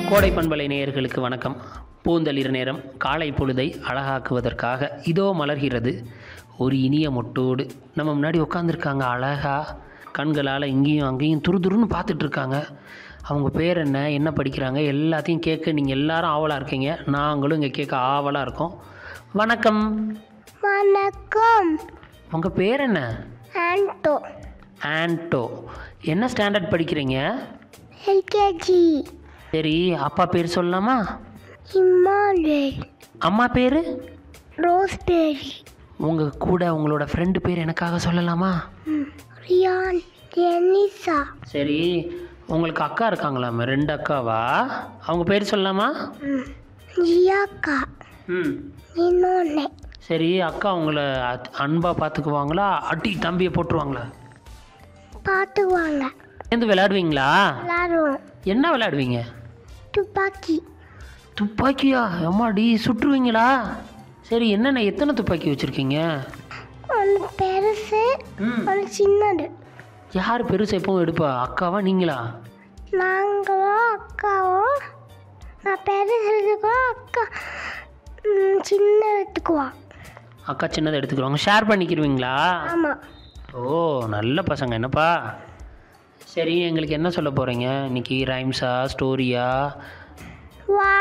கோடை பண்பலை நேயர்களுக்கு வணக்கம் பூந்தளிர் நேரம் காலை பொழுதை அழகாக்குவதற்காக இதோ மலர்கிறது ஒரு இனிய மொட்டோடு நம்ம முன்னாடி உட்காந்துருக்காங்க அழகா கண்களால் இங்கேயும் அங்கேயும் துரு துருன்னு பார்த்துட்டு இருக்காங்க அவங்க பேர் என்ன என்ன படிக்கிறாங்க எல்லாத்தையும் கேட்க நீங்கள் எல்லாரும் ஆவலாக இருக்கீங்க நாங்களும் இங்கே கேட்க ஆவலாக இருக்கோம் வணக்கம் வணக்கம் உங்கள் பேர் என்ன ஆண்டோ ஆன்டோ என்ன ஸ்டாண்டர்ட் படிக்கிறீங்க எல்கேஜி சரி அப்பா பேர் சொல்லலாமா இம்மானுவேல் அம்மா பேர் ரோஸ்பெரி உங்கள் கூட உங்களோட ஃப்ரெண்டு பேர் எனக்காக சொல்லலாமா ரியான் டெனிசா சரி உங்களுக்கு அக்கா இருக்காங்களாமே ரெண்டு அக்காவா அவங்க பேர் சொல்லலாமா ஜியாக்கா ம் இன்னொன்று சரி அக்கா உங்களை அத்- அன்பா பார்த்துக்குவாங்களா அடி தம்பியை போட்டுருவாங்களா பார்த்துக்குவாங்க சேர்ந்து விளையாடுவீங்களா எல்லாரும் என்ன விளையாடுவீங்க துப்பாக்கி துப்பாக்கியா அம்மாடி சுட்டுருவீங்களா சரி என்னென்ன எத்தனை துப்பாக்கி வச்சுருக்கீங்க ஒன்று பெருசு ம் ஒன்று சின்னது யார் பெருசு எப்பவும் எடுப்பா அக்காவா நீங்களா நாங்களும் அக்காவும் நான் பெருசு எடுத்துக்குவோம் அக்கா ம், சின்ன எடுத்துக்குவோம் அக்கா சின்னதை எடுத்துக்கிறவங்க ஷேர் பண்ணிக்கிருவீங்களா ஆமாம் ஓ நல்ல பசங்க என்னப்பா சரி எங்களுக்கு என்ன சொல்ல போகிறீங்க இன்னைக்கு ரைம்ஸா ஸ்டோரியா வா